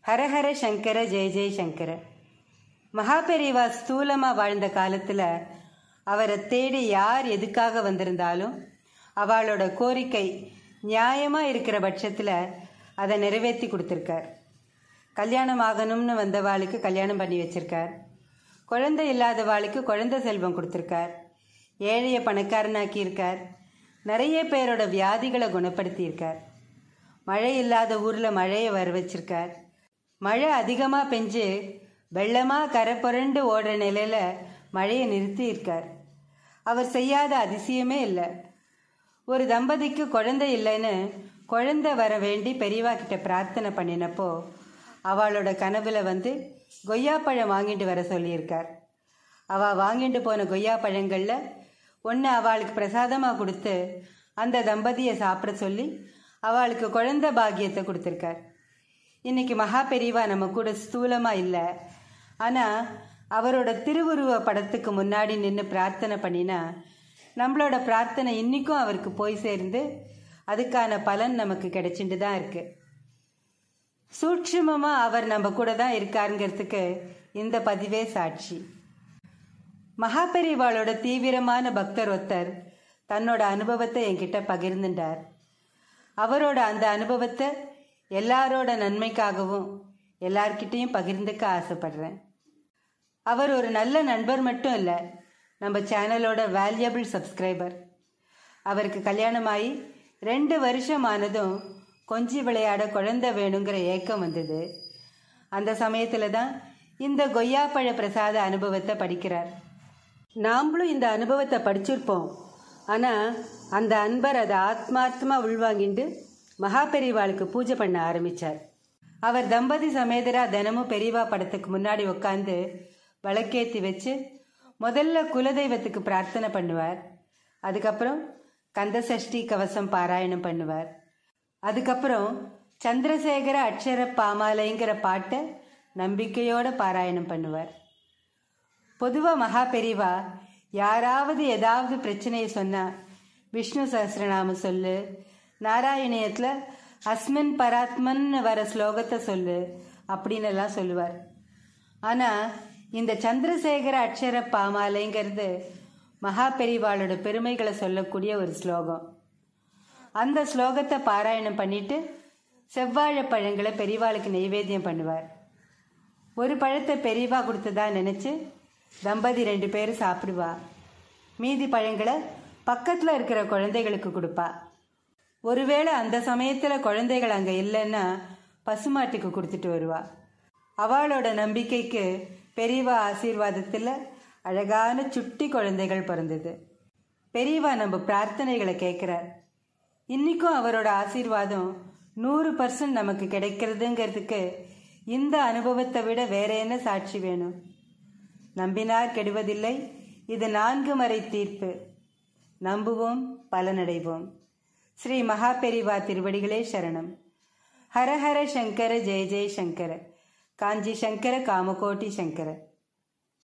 ஹரஹர சங்கர ஜெய ஜெய சங்கர மகாபெரிவா ஸ்தூலமாக வாழ்ந்த காலத்தில் அவரை தேடி யார் எதுக்காக வந்திருந்தாலும் அவளோட கோரிக்கை நியாயமாக இருக்கிற பட்சத்தில் அதை நிறைவேற்றி கொடுத்துருக்கார் கல்யாணம் ஆகணும்னு வந்தவாளுக்கு கல்யாணம் பண்ணி வச்சிருக்கார் குழந்தை இல்லாதவாளுக்கு குழந்தை செல்வம் கொடுத்துருக்கார் ஏழைய பணக்காரனாக்கியிருக்கார் நிறைய பேரோட வியாதிகளை குணப்படுத்தியிருக்கார் மழை இல்லாத ஊரில் மழையை வர வச்சிருக்கார் மழை அதிகமாக பெஞ்சு வெள்ளமாக கரை புரண்டு ஓடுற நிலையில் மழையை நிறுத்தி இருக்கார் அவர் செய்யாத அதிசயமே இல்லை ஒரு தம்பதிக்கு குழந்தை இல்லைன்னு குழந்தை வர வேண்டி பெரியவா கிட்ட பிரார்த்தனை பண்ணினப்போ அவளோட கனவுல வந்து கொய்யாப்பழம் வாங்கிட்டு வர சொல்லியிருக்கார் அவள் வாங்கிட்டு போன கொய்யா பழங்களில் ஒன்று அவளுக்கு பிரசாதமாக கொடுத்து அந்த தம்பதியை சாப்பிட சொல்லி அவளுக்கு குழந்தை பாக்கியத்தை கொடுத்துருக்கார் இன்னைக்கு மகா பெரியவா நம்ம கூட ஸ்தூலமாக இல்லை ஆனால் அவரோட திருவுருவ படத்துக்கு முன்னாடி நின்று பிரார்த்தனை பண்ணினா நம்மளோட பிரார்த்தனை இன்றைக்கும் அவருக்கு போய் சேர்ந்து அதுக்கான பலன் நமக்கு கிடைச்சிட்டு தான் இருக்கு சூட்சுமமாக அவர் நம்ம கூட தான் இருக்காருங்கிறதுக்கு இந்த பதிவே சாட்சி மகாபெரிவாளோட தீவிரமான பக்தர் ஒருத்தர் தன்னோட அனுபவத்தை என்கிட்ட பகிர்ந்துட்டார் அவரோட அந்த அனுபவத்தை எல்லாரோட நன்மைக்காகவும் எல்லார்கிட்டையும் பகிர்ந்துக்க ஆசைப்படுறேன் அவர் ஒரு நல்ல நண்பர் மட்டும் இல்லை நம்ம சேனலோட வேல்யூபிள் சப்ஸ்கிரைபர் அவருக்கு கல்யாணமாகி ரெண்டு வருஷம் ஆனதும் கொஞ்சி விளையாட குழந்தை வேணுங்கிற ஏக்கம் வந்தது அந்த சமயத்தில் தான் இந்த கொய்யாப்பழ பிரசாத அனுபவத்தை படிக்கிறார் நாமளும் இந்த அனுபவத்தை படிச்சிருப்போம் ஆனால் அந்த அன்பர் அதை ஆத்மார்த்தமாக உள்வாங்கிட்டு மகாபெரிவாளுக்கு பூஜை பண்ண ஆரம்பித்தார் அவர் தம்பதி சமேதரா தினமும் பெரியவா படத்துக்கு முன்னாடி உட்காந்து விளக்கேற்றி வச்சு முதல்ல குலதெய்வத்துக்கு பிரார்த்தனை பண்ணுவார் அதுக்கப்புறம் கந்தசஷ்டி கவசம் பாராயணம் பண்ணுவார் அதுக்கப்புறம் சந்திரசேகர அக்ஷர பாமாலைங்கிற பாட்டை நம்பிக்கையோட பாராயணம் பண்ணுவார் பொதுவாக மகா பெரிவா யாராவது ஏதாவது பிரச்சனையை சொன்னால் விஷ்ணு சஹஸ்ரநாம சொல்லு நாராயணியத்தில் அஸ்மின் பராத்மன் வர ஸ்லோகத்தை சொல்லு அப்படின்னு எல்லாம் சொல்லுவார் ஆனால் இந்த சந்திரசேகர அக்ஷர பாமாலைங்கிறது மகா பெரிவாளோட பெருமைகளை சொல்லக்கூடிய ஒரு ஸ்லோகம் அந்த ஸ்லோகத்தை பாராயணம் பண்ணிட்டு செவ்வாழை பழங்களை பெரியவாளுக்கு நெய்வேத்தியம் பண்ணுவார் ஒரு பழத்தை பெரியவா கொடுத்ததா நினச்சி தம்பதி ரெண்டு பேரும் சாப்பிடுவா மீதி பழங்களை பக்கத்தில் இருக்கிற குழந்தைகளுக்கு கொடுப்பா ஒருவேளை அந்த சமயத்தில் குழந்தைகள் அங்கே இல்லைன்னா பசுமாட்டுக்கு கொடுத்துட்டு வருவா அவளோட நம்பிக்கைக்கு பெரியவா ஆசீர்வாதத்தில் அழகான சுட்டி குழந்தைகள் பிறந்தது பெரியவா நம்ம பிரார்த்தனைகளை கேட்குறார் இன்றைக்கும் அவரோட ஆசீர்வாதம் நூறு பர்சன்ட் நமக்கு கிடைக்கிறதுங்கிறதுக்கு இந்த அனுபவத்தை விட வேற என்ன சாட்சி வேணும் நம்பினார் கெடுவதில்லை இது நான்கு மறை தீர்ப்பு நம்புவோம் பலனடைவோம் ஸ்ரீ மகாபெரிவா திருவடிகளே சரணம் ஹரஹர சங்கர ஜெய ஜெய சங்கர காஞ்சி சங்கர காமகோட்டி சங்கர